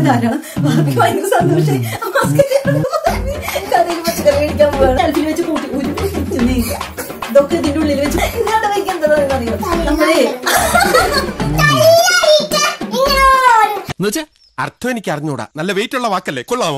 ധാരാളം ബാർബിക്ക് ഭയങ്കര സന്തോഷം കടയിൽ പച്ചക്കറി മേടിക്കാൻ പോവാണ് ഷെൽഫിൽ വെച്ച് കൂട്ടി ഒരു പിടിക്കുന്നേ ഇല്ല. ഇതൊക്കെ ഇതിന്റെ ഉള്ളിൽ വെച്ച് ഇന്നാണ്ട് വയ്ക്കുന്നത് അറിയോ നമ്മളേ എന്നുവെച്ചാ അർത്ഥം എനിക്ക് അറിഞ്ഞൂടാ നല്ല വെയിറ്റ് ഉള്ള വാക്കല്ലേ കൊള്ളാമോ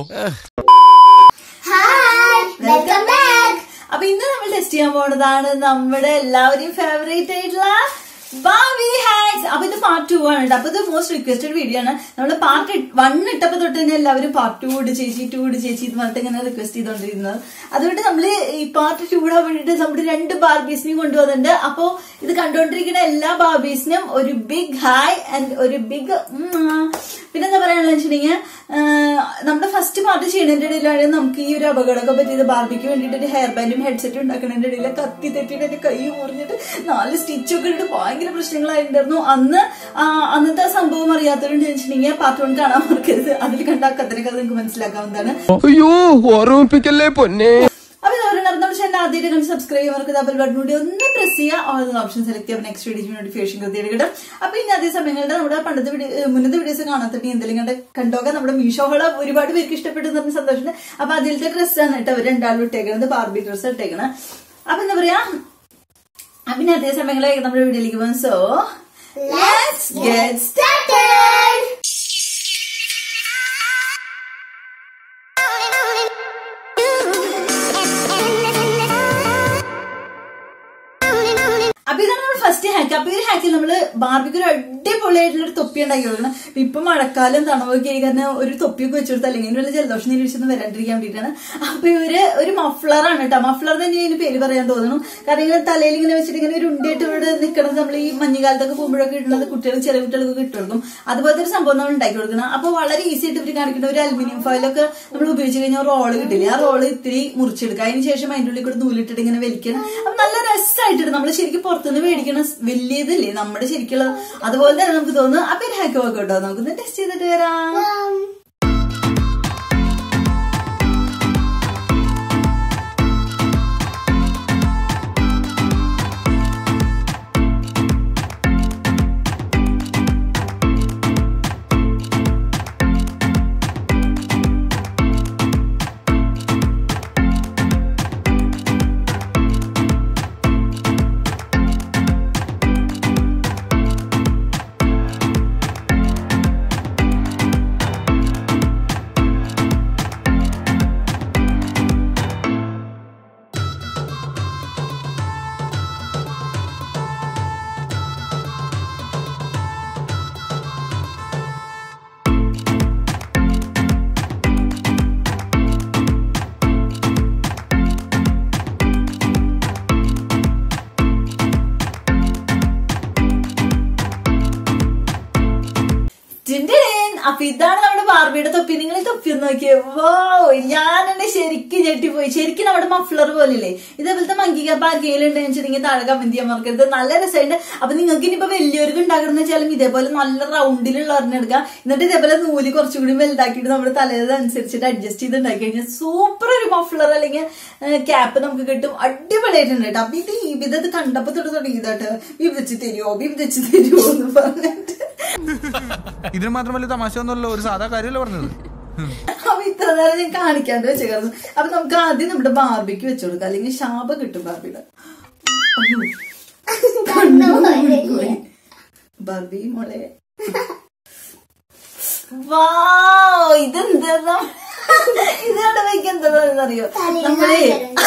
വെൽക്കം ബാക്ക് അപ്പൊ ഇന്ന് നമ്മൾ ടെസ്റ്റ് ചെയ്യാൻ പോണതാണ് നമ്മുടെ എല്ലാവരെയും ഫേവറേറ്റ് ആയിട്ടുള്ള ബാബി ഹാക്സ് അപ്പൊ ഇത് പാർട്ട് ടു ആണ് ട്ടോ. അപ്പൊ ഇത് മോസ്റ്റ് റിക്വസ്റ്റഡ് വീഡിയോ ആണ് നമ്മൾ പാർട്ട് വൺ ഇട്ടപ്പോ തൊട്ട് തന്നെ എല്ലാവരും പാർട്ട് ടു ഇട് ചേച്ചി ടു ഇട് ചേച്ചി എന്ന് പറഞ്ഞിട്ട് ഇങ്ങനെ റിക്വസ്റ്റ് ചെയ്തോണ്ടിരുന്നത് അതുകൊണ്ട് നമ്മള് ഈ പാർട്ട് ടു ഇടാൻ വേണ്ടിട്ട് നമ്മുടെ രണ്ട് ബാർബീസിനെയും കൊണ്ടുവന്നിട്ടുണ്ട് അപ്പൊ ഇത് കണ്ടുകൊണ്ടിരിക്കുന്ന എല്ലാ ബാർബീസിനും ഒരു ബിഗ് ഹായ് ആൻഡ് ഒരു ബിഗ് പിന്നെ എന്താ പറയാനുള്ള വെച്ചിട്ടുണ്ടെങ്കിൽ നമ്മുടെ ഫസ്റ്റ് പാർട്ട് ചെയ്യുന്നതിന്റെ ഇടയിലാണ് നമുക്ക് ഈ ഒരു അപകടമൊക്കെ പറ്റിയത് ബാർബിക്ക് വേണ്ടിയിട്ട് ഒരു ഹെയർ ബാൻഡും ഹെഡ്സെറ്റും ഉണ്ടാക്കുന്നതിന്റെ ഇടയിൽ കത്തി തെറ്റിയിട്ട് എന്റെ കൈ മുറിഞ്ഞിട്ട് നാല് സ്റ്റിച്ചൊക്കെ ഇട്ടിട്ട് ഭയങ്കര പ്രശ്നങ്ങളായിട്ടുണ്ടായിരുന്നു അന്ന് ആ, അന്നത്തെ ആ സംഭവം അറിയാത്തവരുണ്ട് വെച്ചിട്ടുണ്ടെങ്കിൽ പാർട്ട് വൺ കാണാൻ മറക്കരുത് അതിൽ കണ്ട ആ കത്തിനെ കഥ നിങ്ങൾക്ക് മനസ്സിലാക്കാവുന്നതാണ് അയ്യോ ഓർമ്മിപ്പിക്കല്ലേ പൊന്നെ അപ്പൊ ഇതവരെ നമ്മുടെ ചാനൽ ആദ്യമായിട്ട് കണ്ട് സബ്സ്ക്രൈബ് ചെയ്യുന്നവർക്ക് ഡബിൾ ബട്ടൺ കൂടി ഒന്ന് പ്രസ് ചെയ്യുക ഓൾ ഓപ്ഷൻ സെലക്ട് ചെയ്യുമ്പോൾ നെക്സ്റ്റ് വീഡിയോ നോട്ടിഫിക്കേഷൻ കൃത്യമായിട്ട് കിട്ടും അപ്പൊ ഇനി അതേ സമയങ്ങളുടെ നമ്മുടെ പണ്ടത്തെ വീഡിയോ മുന്നത്തെ വീഡിയോസ് കാണാത്തിട്ട് എന്തെങ്കിലും കണ്ട് കണ്ടോക്കെ നമ്മുടെ മീഷോകളെ ഒരുപാട് പേർക്ക് ഇഷ്ടപ്പെട്ടു എന്ന് പറഞ്ഞ സന്തോഷമുണ്ട് അപ്പൊ അതിലത്തെ ഡ്രസ്സാണ് കേട്ടോ അവർ രണ്ടാളും ഇട്ടേക്കുന്നത് ബാർബി ഡ്രസ്സ് ഇട്ടേക്കണം അപ്പൊ എന്താ പറയാ അപ്പൊ ഇനി അതേ സമയങ്ങളെ നമ്മുടെ വീഡിയോയിലേക്ക് പോകും സോ ലെറ്റ്സ് ഗെറ്റ് സ്റ്റാർട്ടഡ് അപ്പൊ ഇതാണ് നമ്മുടെ ഫസ്റ്റ് ഹാക്ക് അപ്പൊ ഈ ഒരു ഹാക്കിൽ നമ്മള് ബാർബിക്ക് ഒരു അടിപൊളിയായിട്ടുള്ള ഒരു തൊപ്പി ഉണ്ടാക്കി കൊടുക്കണം അപ്പൊ ഇപ്പൊ മഴക്കാലം തണവൊക്കെ ആയി കാരണം ഒരു തൊപ്പിയൊക്കെ വെച്ചു കൊടുത്താൽ അല്ലെങ്കിൽ വല്ല ജലദോഷം നിരീക്ഷിച്ചൊന്നും വരാണ്ടിരിക്കാൻ വേണ്ടിയിട്ടാണ് അപ്പൊ ഇവര് ഒരു മഫ്ലറാണ് കേട്ടോ മഫ്ലർ തന്നെ ഇതിന് പേര് പറയാൻ തോന്നുന്നു കാരണം ഇങ്ങനെ തലയിൽ ഇങ്ങനെ വെച്ചിട്ട് ഇങ്ങനെ ഒരു ഉണ്ടിയിട്ട് ഇവിടെ നിൽക്കണത് നമ്മൾ ഈ മഞ്ഞുകാലത്തൊക്കെ പോകുമ്പോഴൊക്കെ ഇടുന്നത് കുട്ടികൾ ചെറിയ കുട്ടികൾക്ക് ഇട്ട് കൊടുക്കും അതുപോലത്തെ ഒരു സംഭവം നമ്മൾ ഉണ്ടാക്കി കൊടുക്കണം അപ്പൊ വളരെ ഈസി ആയിട്ട് ഇവർ കാണിക്കുന്ന ഒരു അലുമിനിയം ഫോയിലൊക്കെ നമ്മൾ ഉപയോഗിച്ച് കഴിഞ്ഞാൽ റോള് കിട്ടില്ല ആ റോള് ഇത്തിരി മുറിച്ചെടുക്കുക അതിന് ശേഷം അതിന്റെ ഉള്ളിൽ കൂടെ നൂലിട്ടിട്ട് ഇങ്ങനെ വലിക്കണം അപ്പൊ നല്ല രസമായിട്ട് നമ്മൾ ശരിക്കും പുറത്തുനിന്ന് മേടിക്കണ വലിയതില്ലേ നമ്മുടെ ശരിക്കുള്ള അതുപോലെ തന്നെ നമുക്ക് തോന്നുന്നു അപ്പൊ ഒരു ഹാക്ക് നോക്കട്ടോ നമുക്കൊന്ന് ടെസ്റ്റ് ചെയ്തിട്ട് വരാം ടിൻടിൻ. അപ്പൊ ഇതാണ് നമ്മുടെ ബാർബിയുടെ തൊപ്പി നിങ്ങൾ ഈ തൊപ്പി ഒന്ന് നോക്കിയേ വോ ഞാൻ എന്നെ ശരിക്കും ഞെട്ടിപ്പോയി ശരിക്കും നമ്മുടെ മഫ്ലർ പോലില്ലേ ഇതേപോലത്തെ മങ്കി കപ്പ ആർക്കെങ്കിലും വെച്ചിട്ടുണ്ടെങ്കിൽ താഴെ കമന്റ് ചെയ്യാൻ മറക്കരുത് നല്ല രസമുണ്ട് അപ്പൊ നിങ്ങൾക്ക് ഇനിയിപ്പോ വലിയവർക്ക് ഉണ്ടാക്കണം വെച്ചാലും ഇതേപോലെ നല്ല റൗണ്ടിലുള്ള ഒരെണ്ണം എടുക്കാം എന്നിട്ട് ഇതേപോലെ നൂല് കുറച്ചുകൂടി വലുതാക്കിയിട്ട് നമ്മുടെ തലേതനുസരിച്ചിട്ട് അഡ്ജസ്റ്റ് ചെയ്ത് ഉണ്ടാക്കി കഴിഞ്ഞാൽ സൂപ്പർ ഒരു മഫ്ലർ അല്ലെങ്കിൽ ക്യാപ്പ് നമുക്ക് കിട്ടും അടിപൊളിയായിട്ടുണ്ട് കേട്ടോ അപ്പൊ ഇത് ഇത് കണ്ടപ്പോ തൊട്ട് തുടങ്ങിയതാട്ടോ വിഭജിച്ച് തരുമോ വിഭജിച്ച് തരുമോ എന്ന് പറഞ്ഞിട്ട് ഇതിന് മാത്രം വലിയ തമാശ ഒന്നുമല്ലോ ഒരു സാധാ കാര്യമല്ലേ പറഞ്ഞത് അപ്പൊ ഇത്ര നേരം ഞാൻ കാണിക്കാണ്ട് വെച്ചേക്കായിരുന്നു അപ്പൊ നമുക്ക് ആദ്യം നമ്മുടെ ബാർബിക്ക് വെച്ചു കൊടുക്കാം അല്ലെങ്കിൽ ശാപം കിട്ടും ബാർബിയുടെ പോയി. ബാർബി മോളെ വാ ഇതെന്താ ഇതാണ് വയ്ക്ക് എന്താണെന്നറിയോ നമ്മളെ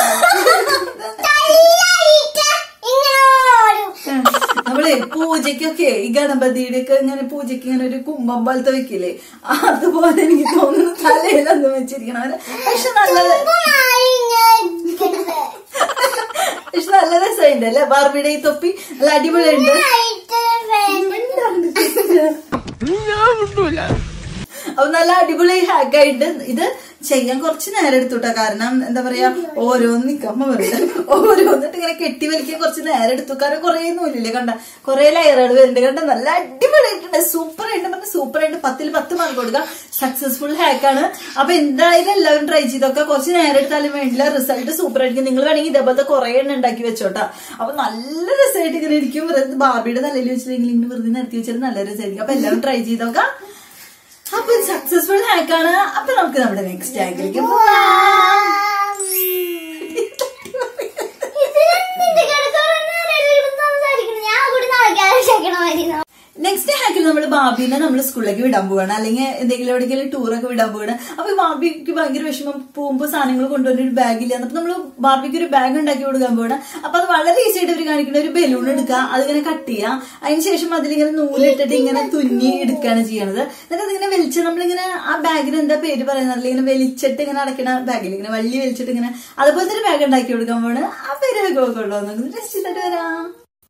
നമ്മളെ പൂജയ്ക്കൊക്കെ ഈ ഗണപതിയുടെ ഒക്കെ ഇങ്ങനെ പൂജയ്ക്ക് ഇങ്ങനെ ഒരു കുമ്പം പോലത്തെ വെക്കില്ലേ അതുപോലെ എനിക്ക് തോന്നുന്നു തലയിലൊന്നും വെച്ചിരിക്കണം പക്ഷെ നല്ല പക്ഷെ നല്ല രസമുണ്ട് അല്ലെ ബാർബിയുടെ ഈ തൊപ്പി നല്ല അടിപൊളിയുണ്ട് അപ്പൊ നല്ല അടിപൊളി ഹാക്കായിട്ട് ഇത് ചെയ്യാൻ കുറച്ച് നേരം എടുത്തുട്ടോ കാരണം എന്താ പറയാ ഓരോന്ന് നിക്കമ്മ വെറുതെ ഓരോന്നിട്ട് ഇങ്ങനെ കെട്ടി വലിക്കാൻ കുറച്ച് നേരം എടുത്തു കാരണം കുറെ നൂലില്ലേ കണ്ട കുറെ ലെയറുകൾ വരുന്നുണ്ട് കണ്ട നല്ല അടിപൊളിയായിട്ടുണ്ട് സൂപ്പർ ആയിട്ട് പറഞ്ഞ സൂപ്പർ ആയിട്ട് പത്തിൽ പത്ത് മാർക്ക് കൊടുക്കാം സക്സസ്ഫുൾ ഹാക്കാണ് അപ്പൊ എന്തായാലും എല്ലാവരും ട്രൈ ചെയ്തൊക്കെ കുറച്ച് നേരം എടുത്താലും വേണ്ടില്ല റിസൾട്ട് സൂപ്പർ ആയിരിക്കും നിങ്ങൾ വേണമെങ്കിൽ ഇതേപോലത്തെ കുറെ എണ്ണം ഉണ്ടാക്കി വെച്ചോട്ടാ അപ്പൊ നല്ല രസമായിട്ട് ഇങ്ങനെ ഇരിക്കും വെറുതെ ബാബിയുടെ തലയിൽ വെച്ചില്ലെങ്കിൽ ഇങ്ങനെ വെറുതെ നിർത്തി വെച്ചാൽ നല്ല രസമായിരിക്കും അപ്പൊ എല്ലാവരും ട്രൈ ചെയ്തൊക്കെ അപ്പൊ സക്സസ്ഫുൾ ഹാക്കാണ് അപ്പൊ നമുക്ക് നമ്മുടെ നെക്സ്റ്റ് ഹാക്കിലേക്ക് പോവാം ഞാൻ കൂടി നാളെ നെക്സ്റ്റ് ഹാക്കിൽ നമ്മൾ ബാബിനെ നമ്മൾ സ്കൂളിലേക്ക് വിടാൻ പോവാണ് അല്ലെങ്കിൽ എന്തെങ്കിലും എവിടെയെങ്കിലും ടൂറൊക്കെ വിടാൻ പോവാണ് അപ്പൊ ഈ ബാർബിക്ക് ഭയങ്കര വിഷമം പോകുമ്പോൾ സാധനങ്ങൾ കൊണ്ടുവരുന്ന ഒരു ബാഗില്ല അപ്പൊ നമ്മൾ ബാർബിക്ക് ഒരു ബാഗ് ഉണ്ടാക്കി കൊടുക്കാൻ പോവാണ് അപ്പൊ അത് വളരെ ഈസി ആയിട്ട് അവർ കാണിക്കുന്ന ഒരു ബലൂൺ എടുക്കുക അതിങ്ങനെ കട്ട് ചെയ്യുക അതിനുശേഷം അതിലിങ്ങനെ നൂലിട്ടിട്ട് ഇങ്ങനെ തുന്നി എടുക്കുകയാണ് ചെയ്യണത് എന്നിട്ട് അതിങ്ങനെ വലിച്ച് നമ്മളിങ്ങനെ ആ ബാഗിന് എന്താ പേര് പറയുന്നത് ഇങ്ങനെ വലിച്ചിട്ട് ഇങ്ങനെ അടയ്ക്കണ ബാഗിൽ ഇങ്ങനെ വള്ളി വലിച്ചിട്ട് ഇങ്ങനെ അതുപോലത്തെ ഒരു ബാഗ് ഉണ്ടാക്കി കൊടുക്കാൻ പോവാണ് ആ പേര് ഒക്കെ ഉള്ളൂ ടെസ്റ്റ് ചെയ്തിട്ട് വരാം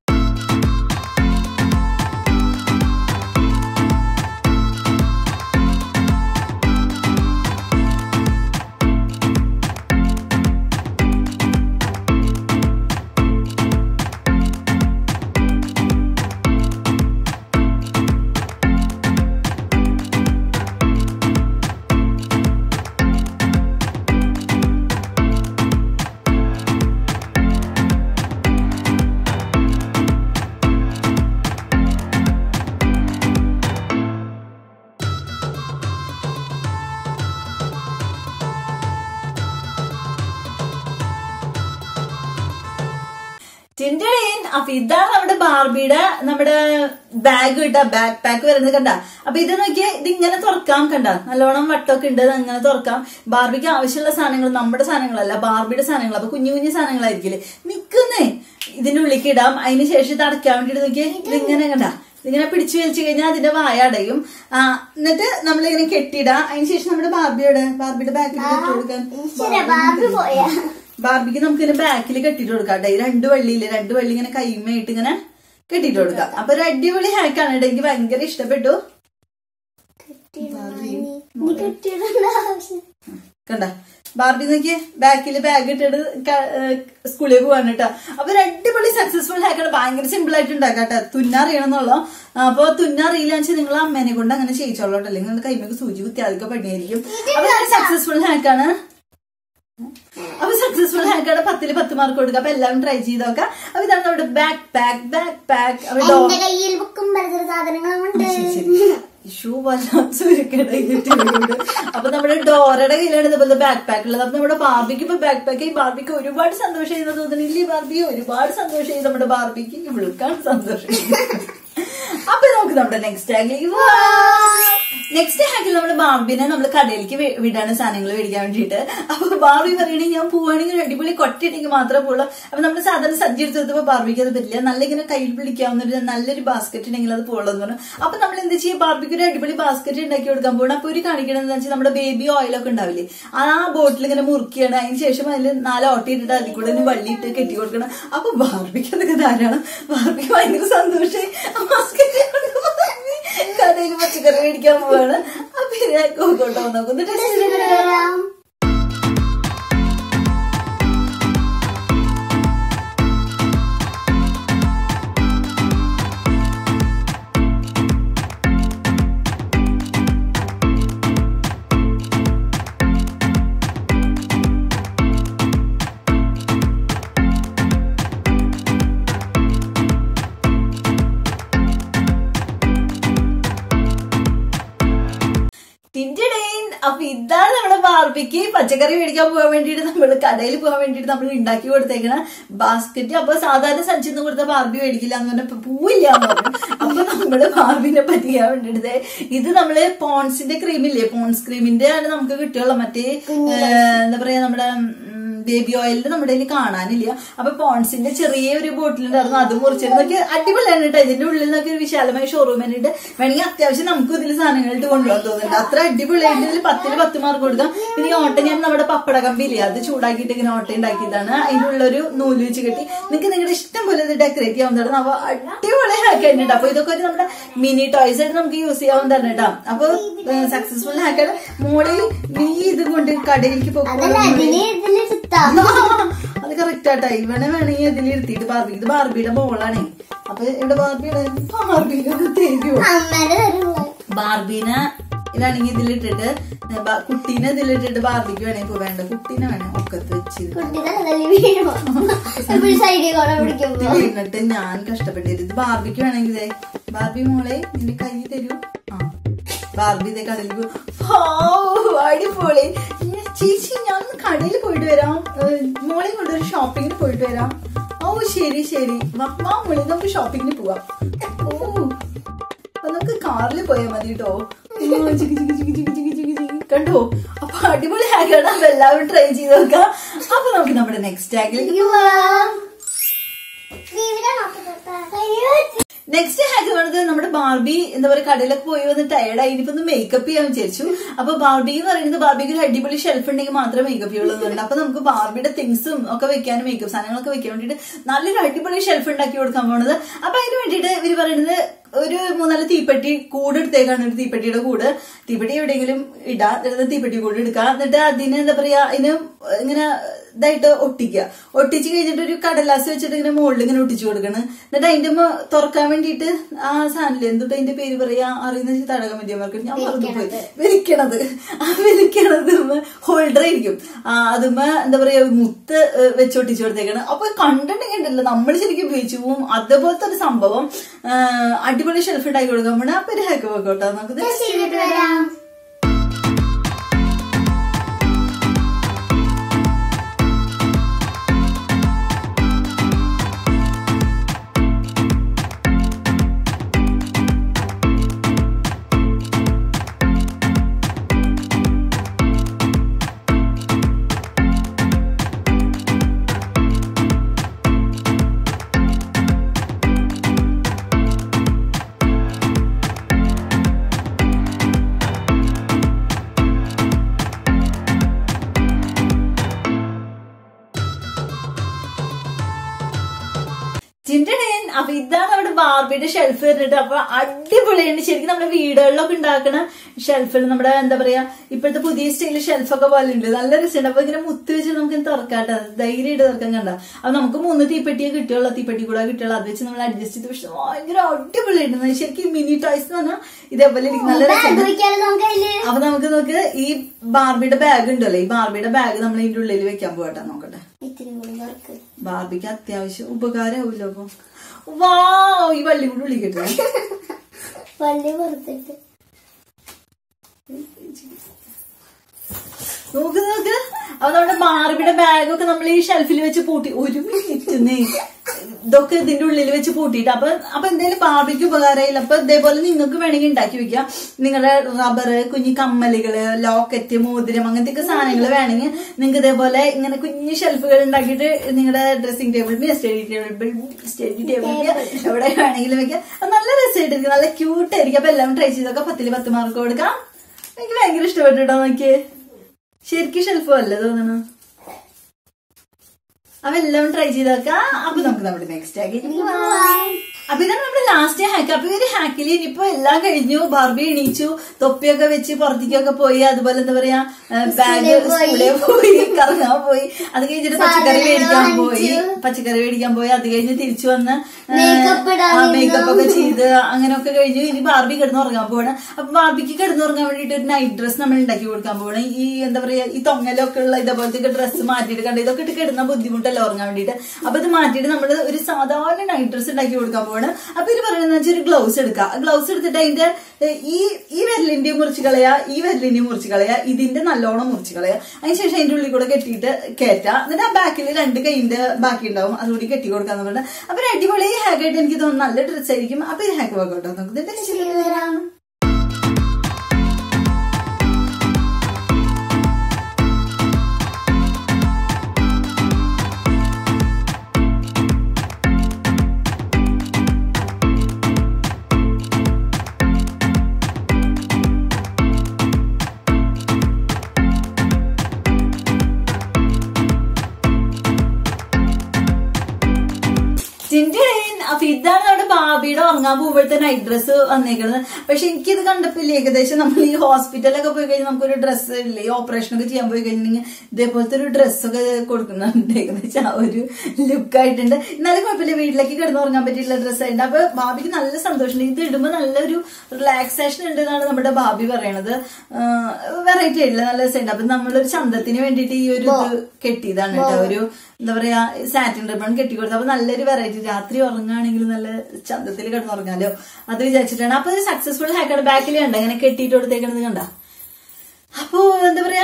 ടിൻഡേൻ അപ്പൊ ഇതാണ് നമ്മുടെ ബാർബിയുടെ നമ്മുടെ ബാഗ് കിട്ടാ ബാക്ക് പാക്ക് വരുന്നത് കണ്ട അപ്പൊ ഇത് നോക്കിയാൽ ഇത് ഇങ്ങനെ തുറക്കാം കണ്ട നല്ലോണം വട്ടമൊക്കെ ഉണ്ട് ഇത് അങ്ങനെ തുറക്കാം ബാർബിക്ക് ആവശ്യമുള്ള സാധനങ്ങൾ നമ്മുടെ സാധനങ്ങളല്ല ബാർബിയുടെ സാധനങ്ങൾ അപ്പൊ കുഞ്ഞു കുഞ്ഞു സാധനങ്ങളായിരിക്കില്ലേ നിക്കുന്നേ ഇതിന്റെ ഉള്ളിലേക്ക് ഇടാം അതിന് ശേഷം ഇത് അടയ്ക്കാൻ വേണ്ടിട്ട് നോക്കിയാൽ ഇതിങ്ങനെ കണ്ട ഇതിങ്ങനെ പിടിച്ചു വലിച്ചു കഴിഞ്ഞാൽ അതിന്റെ വായ അടയും ആ എന്നിട്ട് നമ്മളിങ്ങനെ കെട്ടിയിടാം അതിന് ശേഷം നമ്മുടെ ബാർബിയുടെ ബാർബിയുടെ ബാക്കിൽ ഇട്ട് കൊടുക്കാൻ ബാബി പോയാ ബാർബിക്ക് നമുക്ക് ഇതിന്റെ ബാക്കിൽ കെട്ടിട്ട് കൊടുക്കാം കേട്ടോ ഈ രണ്ട് വള്ളിയില്ലേ രണ്ട് വള്ളി ഇങ്ങനെ കൈമയായിട്ട് ഇങ്ങനെ കെട്ടിട്ട് കൊടുക്കാം അപ്പൊ ഒരു അടിപൊളി ഹാക്കാണ് കേട്ടോ എനിക്ക് ഭയങ്കര ഇഷ്ടപ്പെട്ടു നീ കെട്ടിയിടേണ്ട ആവശ്യം കണ്ട ബാർബി നോക്കിയേ ബാക്കിൽ ബാഗ് ഇട്ടിട്ട് ക- ഏഹ് സ്കൂളിൽ പോവാണ് കേട്ടോ അപ്പൊ ഒരു അടിപൊളി സക്സസ്ഫുൾ ഹാക്കാണ് ഭയങ്കര സിമ്പിൾ ആയിട്ട് ഉണ്ടാക്കാം കേട്ടോ തുന്നറിയണം എന്നുള്ള അപ്പൊ തുന്നറിയില്ല വെച്ചാൽ നിങ്ങൾ അമ്മേനെ കൊണ്ട് അങ്ങനെ ചെയ്യിച്ചോളൂ കേട്ടോ അല്ലെങ്കിൽ നിങ്ങൾ കൈമൊക്കെ സൂചി കുത്തി അതൊക്കെ പണിയായിരിക്കും അപ്പൊ സക്സസ്ഫുൾ ഹാക്കാണ് അപ്പൊ സക്സസ്ഫുൾ ഹാക്കാണ് പത്തില് പത്ത് മാർക്ക് കൊടുക്കുക അപ്പൊ എല്ലാവരും ട്രൈ ചെയ്ത് നോക്കാം അപ്പൊ ഇതാണ് നമ്മുടെ ബാക്ക് പാക്ക് ബാക്ക് പാക്ക് അപ്പൊ ഡോ എന്റെ കയ്യിൽ ബുക്കും പരിസര സാധനങ്ങളും ഉണ്ട് ഇഷ്യൂ വല്ലാത്ത സുരക്കേടായിട്ട് അപ്പൊ നമ്മുടെ ഡോറയുടെ കയ്യിലാണ് ഇതുപോലെ ബാക്ക് പാക്ക് ഉള്ളത് അപ്പൊ നമ്മുടെ ബാർബിക്ക് ഇപ്പൊ ബാക്ക് പാക്ക് ഈ ബാർബിക്ക് ഒരുപാട് സന്തോഷം ചെയ്യുന്ന തോന്നുന്നില്ലേ ബാർബി ഒരുപാട് സന്തോഷം ചെയ്ത് നമ്മുടെ ബാർബിക്ക് ഇവൾക്കാണ് സന്തോഷം അപ്പൊ നമുക്ക് നമ്മുടെ നെക്സ്റ്റ് ഹാക്കിലേക്ക് നെക്സ്റ്റ് ഹാക്കിൽ നമ്മുടെ ബാർബിനെ നമ്മൾ കടയിലേക്ക് വി- വിടാണ് സാധനങ്ങൾ മേടിക്കാൻ വേണ്ടിയിട്ട് അപ്പൊ ബാർബി പറയണേ ഞാൻ പോവാണെങ്കിൽ ഒരു അടിപൊളി കൊട്ടിട്ടെങ്കിൽ മാത്രമേ പോകുള്ളൂ അപ്പൊ നമ്മൾ സാധാരണ സജ്ജ എടുത്ത് കൊടുത്തപ്പോ ബാർബിക്ക് അത് പറ്റില്ല നല്ല ഇങ്ങനെ കയ്യിൽ പിടിക്കാവുന്ന ഒരു നല്ലൊരു ബാസ്ക്കറ്റ് ഉണ്ടെങ്കിൽ അത് പോകുള്ളൂ എന്ന് പറഞ്ഞു അപ്പൊ നമ്മൾ എന്ത് ചെയ്യും ബാർബിക്ക് ഒരു അടിപൊളി ബാസ്ക്കറ്റ് ഉണ്ടാക്കി കൊടുക്കാൻ പോകണം അപ്പൊ ഒരു കാണിക്കണമെന്ന് വെച്ചാൽ നമ്മുടെ ബേബി ഓയിലൊക്കെ ഉണ്ടാവില്ലേ ആ ബോട്ടിൽ ഇങ്ങനെ മുറുക്കിയാണ് അതിന് ശേഷം അതിൽ നാല് ഓട്ടി ഇട്ടിട്ട് അതിൽ കൂടെ ഒരു വള്ളി ഇട്ട് കെട്ടി കൊടുക്കണം അപ്പൊ ബാർബിക്ക് അതൊക്കെ ധാരാളം ബാർബിക്ക് ഭയങ്കര സന്തോഷമായി ആ ബാസ്ക്കറ്റ് കടയിൽ പച്ചക്കറി മേടിക്കാൻ പോവാണ് അപ്പൊ ഞാൻ കൊണ്ടു നോക്കുന്നു ടെസ്റ്റ് ചെയ്തിട്ട് വരാം. ടിൻറ്റിടേൻ. അപ്പൊ ഇതാണ് നമ്മുടെ ബാർബിക്ക് പച്ചക്കറി മേടിക്കാൻ പോകാൻ വേണ്ടിയിട്ട് നമ്മൾ കടയിൽ പോകാൻ വേണ്ടിയിട്ട് നമ്മൾ ഉണ്ടാക്കി കൊടുത്തേക്കണ ബാസ്ക്കറ്റ് അപ്പൊ സാധാരണ സഞ്ചിന്ന് കൊടുത്ത ബാർബി മേടിക്കില്ല എന്ന് പറഞ്ഞപ്പോ പൂവില്ല എന്ന് പറഞ്ഞു അപ്പൊ നമ്മള് ബാർബിനെ പറ്റിക്കാൻ വേണ്ടിയിട്ട് ദേ ഇത് നമ്മള് പോൺസിന്റെ ക്രീമില്ലേ പോൺസ് ക്രീമിന്റെ ആണ് നമുക്ക് കിട്ടുകയുള്ളൂ മറ്റേ ഏഹ്, എന്താ പറയാ നമ്മുടെ ബേബി ഓയിലിൽ നമ്മുടെ കയ്യിൽ കാണാനില്ല അപ്പൊ പോൺസിന്റെ ചെറിയ ഒരു ബോട്ടിൽ ഉണ്ടായിരുന്നു അത് മുറിച്ചിട്ട് നോക്കി അടിപൊളിയാണ് കേട്ടോ ഇതിന്റെ ഉള്ളിൽ നിന്നൊക്കെ ഒരു വിശാലമായ ഷോറൂം ഉണ്ട് വേണമെങ്കിൽ അത്യാവശ്യം നമുക്ക് ഇതിൽ സാധനങ്ങളിട്ട് കൊണ്ടുപോകാൻ തോന്നുന്നുണ്ട് അത്ര അടിപൊളിയായിട്ട് ഇതിൽ പത്തിന് പത്ത് മാർക്ക് കൊടുക്കാം പിന്നെ ഈ ഓട്ട ഞാൻ നമ്മുടെ പപ്പട കമ്പിയില്ലേ അത് ചൂടാക്കിയിട്ട് ഇങ്ങനെ ഓട്ട ഉണ്ടാക്കിയതാണ് അതിന്റെ ഉള്ളൊരു നൂല് വെച്ച് കെട്ടി നിങ്ങൾക്ക് നിങ്ങളുടെ ഇഷ്ടം പോലെ ഇത് ഡെക്കറേറ്റ് ചെയ്യാവുന്നതാണ് അപ്പൊ അടിപൊളി ഹാക്ക് ആയിട്ടുണ്ട് അപ്പൊ ഇതൊക്കെ ഒരു നമ്മുടെ മിനി ടോയ്സ് ആയിട്ട് നമുക്ക് യൂസ് ചെയ്യാവുന്നതാണ് കേട്ടോ അപ്പൊ സക്സസ്ഫുൾ ഹാക്കാണ് മോളിൽ നീ ഇത് കൊണ്ട് കടയിലേക്ക് അതല്ല പോകുമ്പോൾ ഇതിന് ഇതില് ചുത്താ അത് കറക്റ്റ് ആട്ടാ ഇവനെ വേണമെങ്കിൽ ഇതിൽ ഇരുത്തിയിട്ട് ബാർബി ഇത് ബാർബിയുടെ മോളാണേ അപ്പൊ ഇവിടെ ബാർബിയുടെ ബാർബിനെ തരുമോ അമ്മേടെ തരുള്ളൂ ബാർബീനെ ഇതാണെങ്കിൽ ഇതിലിട്ടിട്ട് ബ- കുട്ടീനെ ഇതിലിട്ടിട്ട് ബാർബിക്ക് വേണമെങ്കിൽ ഇപ്പൊ വേണ്ട കുട്ടീനെ വേണേ ഒക്കത്ത് വെച്ച് കുട്ടി തലതല്ലി വീഴുമോ എപ്പോഴും സൈഡിൽ കൂടെ പിടിക്കുമ്പോ എന്നിട്ട് ഞാൻ കഷ്ടപ്പെട്ടിരുന്നു ഇത് ബാർബിക്ക് വേണമെങ്കിൽ ദേ, ബാർബി മോളെ നിന്റെ കൈ തരൂ ആ ബാർബി ഇതേ കടലിൽ പോയി ഹാവ്, അടിപൊളി ഞാൻ, ചേച്ചി ഞാൻ കടയിൽ പോയിട്ട് വരാം ഏഹ്, മോളെ കൊണ്ട് ഒരു ഷോപ്പിങ്ങിന് പോയിട്ട് വരാം ഓ ശരി ശരി വാ വാ മോളെ നമുക്ക് ഷോപ്പിങ്ങിന് പോവാം ഓ അപ്പൊ നമുക്ക് കാറിൽ പോയാൽ മതി കേട്ടോ കണ്ടോ അപ്പൊ അടിപൊളി ഹാക്കാണ് അപ്പൊ എല്ലാവരും ട്രൈ ചെയ്ത് നോക്കാം അപ്പൊ നമുക്ക് നമ്മുടെ നെക്സ്റ്റ് ഹാക്കിലേക്ക് നെക്സ്റ്റ് ഹാക്ക് പറയുന്നത് നമ്മുടെ ബാർബി എന്താ പറയുക കടയിലൊക്കെ പോയി വന്ന് ടയർഡായി ഇനിയിപ്പോ ഒന്ന് മേക്കപ്പ് ചെയ്യാൻ വിചാരിച്ചു അപ്പൊ ബാർബി എന്ന് പറയുന്നത് ബാർബിക്ക് ഒരു അടിപൊളി ഷെൽഫ് ഉണ്ടെങ്കിൽ മാത്രമേ മേക്കപ്പ് ചെയ്യുള്ളൂ അപ്പൊ നമുക്ക് ബാർബിയുടെ തിങ്സും ഒക്കെ വെക്കാനും മേക്കപ്പ് സാധനങ്ങളൊക്കെ വെക്കാൻ വേണ്ടിയിട്ട് നല്ലൊരു അടിപൊളി ഷെൽഫ് ഉണ്ടാക്കി കൊടുക്കാൻ പോണത് അപ്പൊ അതിന് വേണ്ടിയിട്ട് ഇവര് പറയുന്നത് ഒരു മൂന്നാല് തീപ്പെട്ടി കൂട് എടുത്തേക്കാണ് ഒരു തീപ്പെട്ടിയുടെ കൂട് തീപ്പെട്ടി എവിടെയെങ്കിലും ഇടാ എന്നിട്ട് തീപ്പെട്ടി കൂട് എടുക്കുക എന്നിട്ട് അതിന് എന്താ പറയാ അതിന് ഇങ്ങനെ ഇതായിട്ട് ഒട്ടിക്കുക ഒട്ടിച്ച് കഴിഞ്ഞിട്ട് ഒരു കടലാസ് വെച്ചിട്ട് ഇങ്ങനെ മുകളിൽ ഇങ്ങനെ ഒട്ടിച്ചു കൊടുക്കണം എന്നിട്ട് അതിന്റെ ഉമ്മ തുറക്കാൻ വേണ്ടിയിട്ട് ആ സാധനം എന്തുട്ട് അതിന്റെ പേര് പറയാ അറിയുന്ന തടകം മതിയമാർക്ക് ഞാൻ മറന്നുപോയി വിരിക്കണത് ആ വിരിക്കണത് ഹോൾഡർ ആയിരിക്കും ആ അതുമ്മ എന്താ പറയാ മുത്ത് ഏഹ്, വെച്ച് ഒട്ടിച്ചു കൊടുത്തേക്കണം അപ്പൊ കണ്ടിട്ടുണ്ടെങ്കിൽ ഉണ്ടല്ലോ നമ്മൾ ശരിക്കും ഉപയോഗിച്ചു പോവും അതുപോലത്തെ ഒരു സംഭവം ആ, അടിപൊളി ഷെൽഫ് ഉണ്ടാക്കി കൊടുക്കാൻ പോണ അപ്പൊ ഒരു ഹാക്ക് വെക്കോട്ടോ നമുക്ക് ഇത് ചെയ്തിട്ട് വരാം ചിന്തടേൻ അപ്പൊ ഇതാണ് നമ്മുടെ ബാർബിയുടെ ഷെൽഫ് വരുന്നിട്ട് അപ്പൊ അടിപൊളിയാണ് ശരിക്കും നമ്മുടെ വീടുകളിലൊക്കെ ഉണ്ടാക്കണ ഷെൽഫിൽ നമ്മുടെ എന്താ പറയാ ഇപ്പോഴത്തെ പുതിയ സ്റ്റൈലിൽ ഷെൽഫൊക്കെ പോലെ ഉണ്ട് നല്ല രസമുണ്ട് അപ്പൊ ഇങ്ങനെ മുത്ത് വെച്ച് നമുക്ക് ഇങ്ങനെ തുറക്കാട്ടെ ധൈര്യമായിട്ട് തുറക്കാൻ കണ്ട അപ്പൊ നമുക്ക് മൂന്ന് തീപ്പെട്ടിയെ കിട്ടിയുള്ളൂ തീപ്പെട്ടി കൂടെ കിട്ടിയുള്ളൂ അത് വെച്ച് നമ്മൾ അഡ്ജസ്റ്റ് ചെയ്ത് പക്ഷെ ഭയങ്കര അടിപൊളിയായിരുന്നു ശരിക്കും മിനി ടോയ്സ് എന്ന് പറഞ്ഞാൽ ഇതേപോലെ ഇരിക്കും നല്ല ബാഗ് രസമുണ്ട് വെക്കാലോ നമുക്ക് അതില് അപ്പൊ നമുക്ക് നോക്ക് ഈ ബാർബിയുടെ ബാഗ് ഉണ്ടല്ലോ ഈ ബാർബിയുടെ ബാഗ് നമ്മൾ ഇതിന്റെ ഉള്ളിൽ വെക്കാൻ പോകട്ടെ നോക്കട്ടെ ഇത്തിരി കൂടി വർക്ക് ബാർബിക്ക് അത്യാവശ്യം ഉപകാരമാവില്ല അപ്പൊ വാ ഈ വള്ളി കൂടെ വിളിക്കട്ടെ വള്ളി പുറത്തിട്ട് നോക്ക് നോക്ക് അപ്പൊ നമ്മുടെ ബാർബിയുടെ ബാഗൊക്കെ നമ്മൾ ഈ ഷെൽഫിൽ വെച്ച് പൂട്ടി ഒരു മിനിറ്റ് നീ ഇതൊക്കെ ഇതിന്റെ ഉള്ളിൽ വെച്ച് പൂട്ടിയിട്ട് അപ്പൊ അപ്പൊ എന്തായാലും ബാർബിക്ക് ഉപകാരമായില്ല അപ്പൊ ഇതേപോലെ നിങ്ങൾക്ക് വേണമെങ്കിൽ ഉണ്ടാക്കി വെക്കാം നിങ്ങളുടെ റബ്ബർ കുഞ്ഞി കമ്മലുകള് ലോക്കറ്റ് മോതിരം അങ്ങനത്തെ സാധനങ്ങൾ വേണമെങ്കിൽ നിങ്ങൾക്ക് ഇതേപോലെ ഇങ്ങനെ കുഞ്ഞു ഷെൽഫുകൾ ഉണ്ടാക്കിയിട്ട് നിങ്ങളുടെ dressing table study table study table എവിടെ വേണമെങ്കിലും വെക്കാം അത് നല്ല രസമായിട്ടിരിക്കും നല്ല ക്യൂട്ട് ആയിരിക്കും അപ്പൊ എല്ലാം ട്രൈ ചെയ്തൊക്കെ പത്തില് പത്ത് മാർക്ക് കൊടുക്കാം എനിക്ക് ഭയങ്കര ഇഷ്ടപ്പെട്ടു കേട്ടോ നോക്കിയേ ശരിക്കും ഷെൽഫ് അല്ലേ തോന്നണു അപ്പൊ എല്ലാം ട്രൈ ചെയ്തേക്കാം അപ്പൊ നമുക്ക് നമ്മുടെ നെക്സ്റ്റ് ആക്കി അപ്പൊ ഇതാണ് നമ്മുടെ ലാസ്റ്റ് ഹാക്ക് അപ്പൊ ഈ ഒരു ഹാക്കിൽ ഇനിയിപ്പോ എല്ലാം കഴിഞ്ഞു ബാർബി എണീച്ചു തൊപ്പിയൊക്കെ വെച്ച് പുറത്തേക്കൊക്കെ പോയി അതുപോലെ എന്താ പറയാ ബാഗ് സ്കൂളിൽ പോയി. സ്കൂളിൽ പോയി കറങ്ങാൻ പോയി അത് കഴിഞ്ഞിട്ട് പച്ചക്കറി സാധനങ്ങൾ മേടിക്കാൻ പോയി വാങ്ങിച്ചു. പച്ചക്കറി മേടിക്കാൻ പോയി അത് കഴിഞ്ഞ് തിരിച്ചു വന്ന് Makeup ഇടാൻ മേക്കപ്പ് ഒക്കെ നിന്നു. ചെയ്ത് അങ്ങനെയൊക്കെ കഴിഞ്ഞു ഇനി ബാർബി കിടന്നുറങ്ങാൻ പോവാണ് അപ്പൊ ബാർബിക്ക് കിടന്നുറങ്ങാൻ വേണ്ടിട്ട് ഒരു നൈറ്റ് ഡ്രസ് നമ്മൾ ഉണ്ടാക്കി കൊടുക്കാൻ പോവാണ് ഈ എന്താ പറയാ ഈ തൊങ്ങലൊക്കെ ഉള്ള ഇതേപോലത്തെ ഡ്രസ്സ് മാറ്റിയിട്ട് കണ്ട് ഇതൊക്കെ ഇട്ട് കിടന്ന ബുദ്ധിമുട്ടല്ല ഉറങ്ങാൻ വേണ്ടിട്ട് അപ്പൊ ഇത് മാറ്റിയിട്ട് നമ്മൾ ഒരു സാധാരണ നൈറ്റ് ഡ്രസ് ഉണ്ടാക്കി കൊടുക്കാൻ പോവാണ് അപ്പൊ ഇത് പറയുന്നത് വെച്ചാൽ ഒരു ഗ്ലൗസ് എടുക്കുക ഗ്ലൗസ് എടുത്തിട്ട് അതിന്റെ ഏഹ്, ഈ ഈ വിരലിന്റെയും മുറിച്ച് കളയാ ഈ വിരലിന്റെയും മുറിച്ച് കളയാ ഇതിന്റെ നല്ലോണം മുറിച്ച് കളയാ അതിനുശേഷം അതിന്റെ ഉള്ളിൽ കൂടെ കെട്ടിയിട്ട് കയറ്റാ എന്നിട്ട് ആ ബാക്കിൽ രണ്ട് കൈന്റെ ബാക്കി ഉണ്ടാവും അതുകൂടി കെട്ടി കൊടുക്കാന്ന് പറഞ്ഞാൽ അപ്പൊ ഒരു അടിപൊളി ഹാക്ക് ആയിട്ട് എനിക്ക് തോന്നുന്നു നല്ല ഡ്രസ് ആയിരിക്കും അപ്പൊ ഈ ഹാക്ക് വർക്കൗട്ട് നമുക്ക് ഇത് ചെയ്ത് തരാം ജിൻഡേൻ അപ്പൊ ഇതാണ് നമ്മുടെ ബാബിയുടെ ഉറങ്ങാൻ പോകുമ്പോഴത്തെ നൈറ്റ് ഡ്രസ്സ് വന്നേക്കുന്നത് പക്ഷെ എനിക്കിത് കണ്ടപ്പോ ഇല്ലേ, ഏകദേശം നമ്മൾ ഈ ഹോസ്പിറ്റലൊക്കെ പോയി കഴിഞ്ഞാൽ നമുക്കൊരു ഡ്രസ്സ് ഇല്ലേ ഓപ്പറേഷൻ ഒക്കെ ചെയ്യാൻ പോയി കഴിഞ്ഞിട്ടുണ്ടെങ്കിൽ ഇതേപോലത്തെ ഒരു ഡ്രസ്സൊക്കെ കൊടുക്കുന്നുണ്ട് ഏകദേശം ആ ഒരു ലുക്ക് ആയിട്ടുണ്ട് എന്നാലും കുഴപ്പമില്ല വീട്ടിലേക്ക് കിടന്നുറങ്ങാൻ പറ്റിയിട്ടുള്ള ഡ്രസ്സ് ആയിട്ടുണ്ട് അപ്പൊ ബാബിക്ക് നല്ല സന്തോഷമുണ്ട് ഇത് ഇടുമ്പോൾ നല്ലൊരു റിലാക്സേഷൻ ഉണ്ട് എന്നാണ് നമ്മുടെ ബാബി പറയണത് വെറൈറ്റി ആയിട്ടില്ല നല്ല രസമുണ്ട് അപ്പൊ നമ്മളൊരു ചന്തത്തിന് വേണ്ടിയിട്ട് ഈ ഒരു ഇത് കെട്ടിയതാണ് കേട്ടോ ഒരു എന്താ പറയാ സാറ്റിൻ റിബൺ കെട്ടിക്കൊടുത്തു അപ്പൊ നല്ലൊരു വെറൈറ്റി രാത്രി ഉറങ്ങുകയാണെങ്കിൽ നല്ല ചന്ത ശാന്തത്തിൽ കിടന്നുറങ്ങാലോ അത് വിചാരിച്ചിട്ടാണ് അപ്പൊ ഇത് സക്സസ്ഫുൾ ഹാക്കാണ് ബാക്കിൽ കണ്ട ഇങ്ങനെ കെട്ടിയിട്ട് കൊടുത്തേക്കണത് കണ്ട അപ്പോ എന്താ പറയാ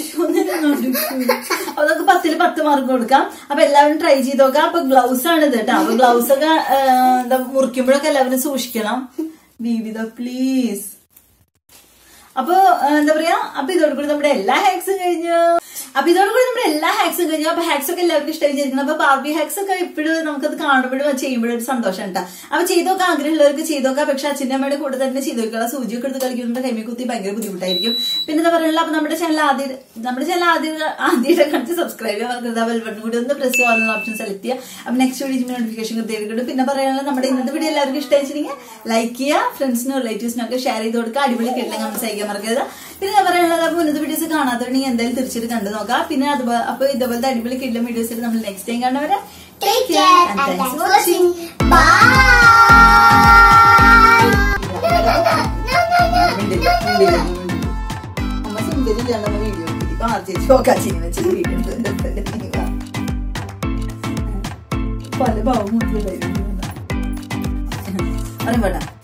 അപ്പൊ നമുക്ക് പത്തില് പത്ത് മാർക്ക് കൊടുക്കാം അപ്പൊ എല്ലാവരും ട്രൈ ചെയ്ത് നോക്കാം അപ്പൊ ഗ്ലൗസ് ആണ് ഇത് കേട്ടോ അപ്പൊ ഗ്ലൗസ് ഒക്കെ ആ, എന്താ മുറിക്കുമ്പോഴൊക്കെ എല്ലാവരും സൂക്ഷിക്കണം വിവിധ പ്ലീസ് അപ്പൊ ആ, എന്താ പറയാ അപ്പൊ ഇതോടുകൂടി നമ്മുടെ എല്ലാ ഹാക്സും കഴിഞ്ഞു അപ്പൊ ഇതോടുകൂടി നമ്മുടെ എല്ലാ ഹാക്സും കഴിഞ്ഞു അപ്പൊ ഹാക്സ് ഒക്കെ എല്ലാവർക്കും ഇഷ്ടമായിരിക്കണം അപ്പൊ ബാർബി ഹാക്സ് ഒക്കെ ഇപ്പോഴും നമുക്കത് കാണുമ്പോഴും അത് ചെയ്യുമ്പോഴും ഒരു സന്തോഷം ഉണ്ടാ അപ്പൊ ചെയ്തൊക്കെ ആഗ്രഹമുള്ളവർക്ക് ചെയ്തൊക്കെ പക്ഷെ അച്ഛൻ്റെ അമ്മയുടെ കൂടെ തന്നെ ചെയ്ത് നോക്കുക സൂചിയൊക്കെ എടുത്ത് കളിക്കുന്നുണ്ട് കൈമി കുത്തി ഭയങ്കര ബുദ്ധിമുട്ടായിരിക്കും പിന്നെ എന്താ പറയുക അപ്പൊ നമ്മുടെ ചാനൽ ആദ്യം നമ്മുടെ ചാനൽ ആദ്യം ആദ്യമായിട്ട് കണ്ടിട്ട് സബ്സ്ക്രൈബ് ചെയ്യാൻ മറക്കരുത് ബെൽ ബട്ടൺ കൂടി ഒന്ന് പ്രസ് ചെയ്യുന്ന ഓപ്ഷൻ സെലക്ട് ചെയ്യുക അപ്പൊ നെക്സ്റ്റ് വീഡിയോ നോട്ടിഫിക്കേഷൻ കൃത്യമായിട്ട് പിന്നെ പറയാനുള്ള നമ്മുടെ ഇന്നത്തെ വീഡിയോ എല്ലാവർക്കും ഇഷ്ടമായിട്ടുണ്ടെങ്കിൽ ലൈക്ക് ചെയ്യുക ഫ്രണ്ട്സിനും റിലേറ്റീവ്സിനും ഒക്കെ ഷെയർ ചെയ്ത് കൊടുക്കുക അടിപൊളി കിട്ടില്ല കമന്റ്സ് അയക്കാൻ മറക്കരുത് പിന്നെ ഞാൻ പറയാനുള്ളത് അപ്പൊ ഇന്നത്തെ വീഡിയോസ് കാണാത്തവരുണ്ടെങ്കിൽ എന്തായാലും തീർച്ചയായിട്ടും കണ്ടു നോക്കാം പിന്നെ അതുപോലെ അപ്പൊ ഇതുപോലത്തെ അടിപൊളി കിട്ടില്ല വീഡിയോസിൽ നമ്മൾ നെക്സ്റ്റ് ടൈം കണ്ടവരെ Take care and thanks for watching. Bye. അമ്മ സുന്ദരില്ലാണ്ട് വീഡിയോ ആ ചേച്ചി ഓക്കാച്ചിനെ വെച്ച് വീഡിയോ പല ഭാവം പറയും വേണ്ട